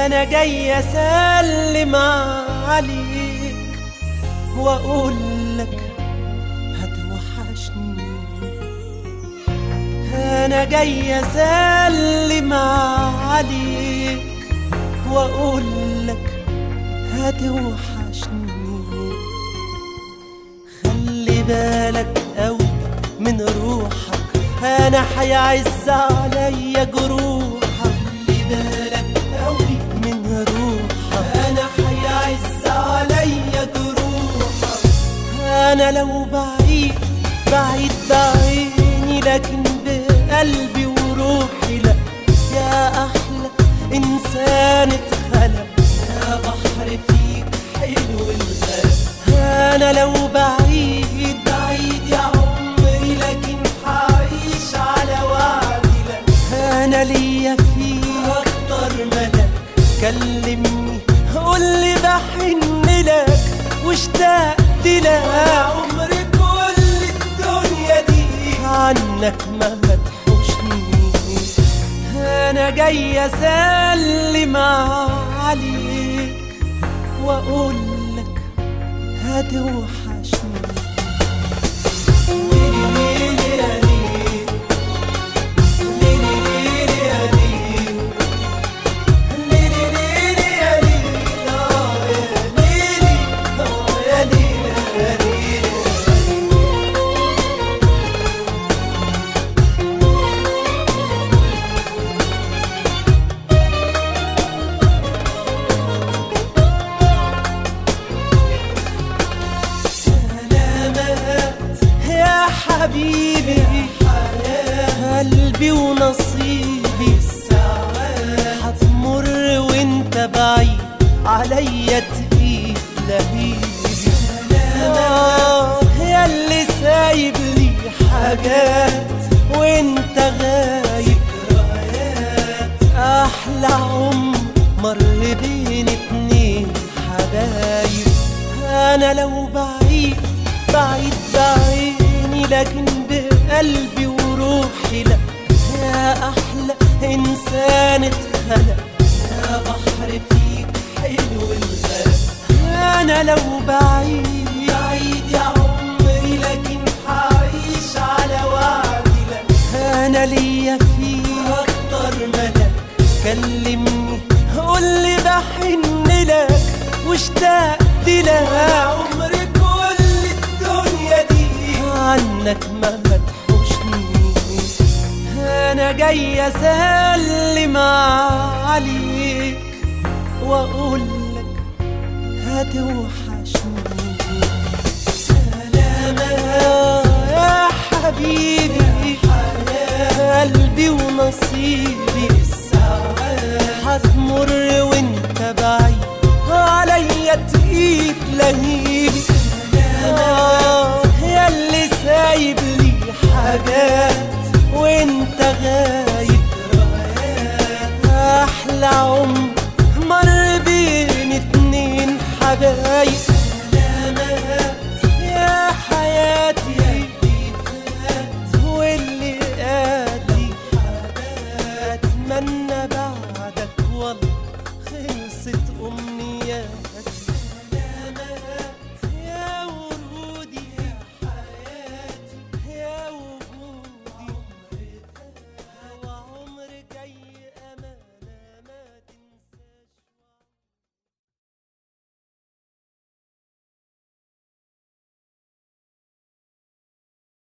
انا جاي اسلم عليك واقول لك هتوحشني انا جاي اسلم عليك واقول لك هتوحشني خلي بالك قوي من روحك انا حيعز عليا جروحك خلي بالك قوي من روحك انا حيعز عليا جروحك انا لو بعيد بعيد بعيني لكن بقلبي وروحي لا يا احلى انسان اتخلق يا بحر فيك حلو الغرق انا لو بعيد بعيد يا عمري لكن حعيش على وعدي لك انا ليا فيك اكتر ملك كلمني قولي بحن لك واشتقت لك عمري كل الدنيا دي عنك ما هتحوشني انا جاي اسلم عليك واقول لك هتوحشني ليلي ليلي يا ليلي ليلي ليلي يا ليلي ليلي ليلي يا ليلي آه يا ليلي آه يا ليلي يا ليلي سلامات يا حبيبي قلبي ونصيبي الساعات هتمر وانت بعيد عليا تقيل لهيبي آه يا اللي سايب لي حاجات وانت غايب ذكريات احلى عمر مر بين اتنين حبايب انا لو بعيد بعيد بعيني لكن بقلبي وروحي لا يا احلى انسان اتخلق يا بحر فيك حلو الغرق انا لو بعيد بعيد يا عمري لكن حعيش على وعدي لك انا ليا فيك اكتر ملك كلمني قولي بحن لك واشتقت لك عمري كل الدنيا دي عنك ما هتحوشني انا جاي اسلم عليك واقول لك هتوحشني سلامات يا حبيبي قلبي ونصيبي الساعات هتمر وانت بعيد عليا تقيل لهيبي آه يا اللي سايب لي حاجات وانت غايب احلى عمر مر بين اتنين حبايب سلامات يا حياتي واللي قادي اتمنى بعدك والله خلصت امنياتي